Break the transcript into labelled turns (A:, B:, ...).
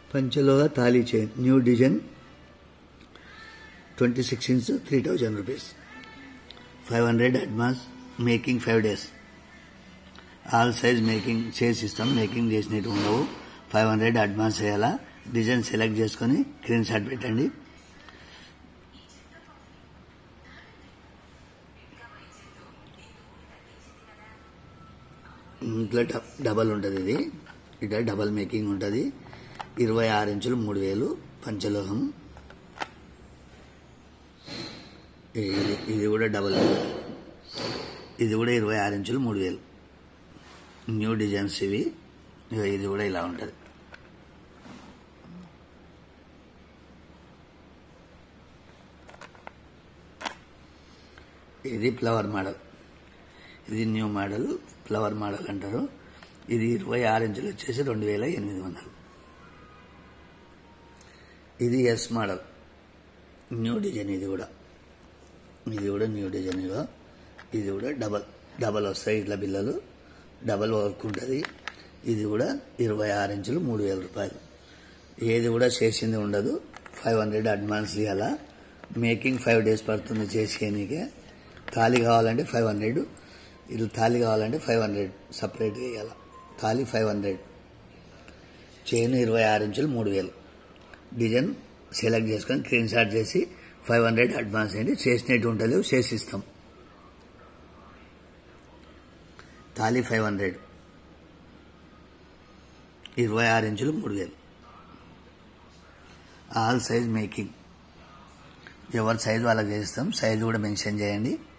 A: పంచలోహ తాళీ chain new design twenty six inch three thousand rupees five hundred advance making five days all size making చేసి ఇస్తాం making చేసినట్టు ఉండవు five hundred advance చేయాలా design select చేసుకొని screen shot పెట్టండి ఇంట్లో డబ్- డబల్ ఉంటుంది ఇది ఇట్లా డబల్ మేకింగ్ ఉంటుంది ఇరవై ఆరు ఇంచులు మూడు వేలు పంచలోహం ఇది ఇది కూడా డబల్ ఇది కూడా ఇరవై ఆరు ఇంచులు మూడు వేలు న్యూ డిజైన్స్ ఇవి ఇగో ఇది కూడా ఇలా ఉంటుంది ఇది ఫ్లవర్ మోడల్ ఇది న్యూ మోడల్ ఫ్లవర్ మోడల్ అంటారు ఇది ఇరవై ఆరు ఇంచులు వచ్చేసి రెండు వేల ఎనిమిది వందలు ఇది ఎస్ మోడల్ న్యూ డిజైన్ ఇది కూడా ఇది కూడా న్యూ డిజైన్ ఇగో ఇది కూడా డబల్ డబల్ వస్తాయి ఇట్లా బిల్లలు డబల్ వర్క్ ఉంటుంది ఇది కూడా ఇరవై ఆరు ఇంచులు మూడు వేల రూపాయలు ఏది కూడా చేసింది ఉండదు ఫైవ్ హండ్రెడ్ అడ్వాన్స్ ఇవ్వాలా మేకింగ్ ఫైవ్ డేస్ పడుతుంది చేసేయనీకే తాళి కావాలంటే ఫైవ్ హండ్రెడ్ ఇది తాళి కావాలంటే ఫైవ్ హండ్రెడ్ సపరేట్గా ఇవ్వాలి తాళి ఫైవ్ హండ్రెడ్ చైన్ ఇరవై ఆరు ఇంచులు మూడు వేలు డిజైన్ సెలెక్ట్ చేసుకొని స్క్రీన్ షాట్ చేసి ఫైవ్ హండ్రెడ్ అడ్వాన్స్ అయ్యింది చేసినట్టు ఉంటుంది చేసి ఇస్తాం తాళి ఫైవ్ హండ్రెడ్ ఇరవై ఆరు ఇంచులు మూడు వేలు ఆల్ సైజ్ మేకింగ్ ఎవరి సైజ్ వాళ్ళకి చేస్తాం సైజ్ కూడా మెన్షన్ చేయండి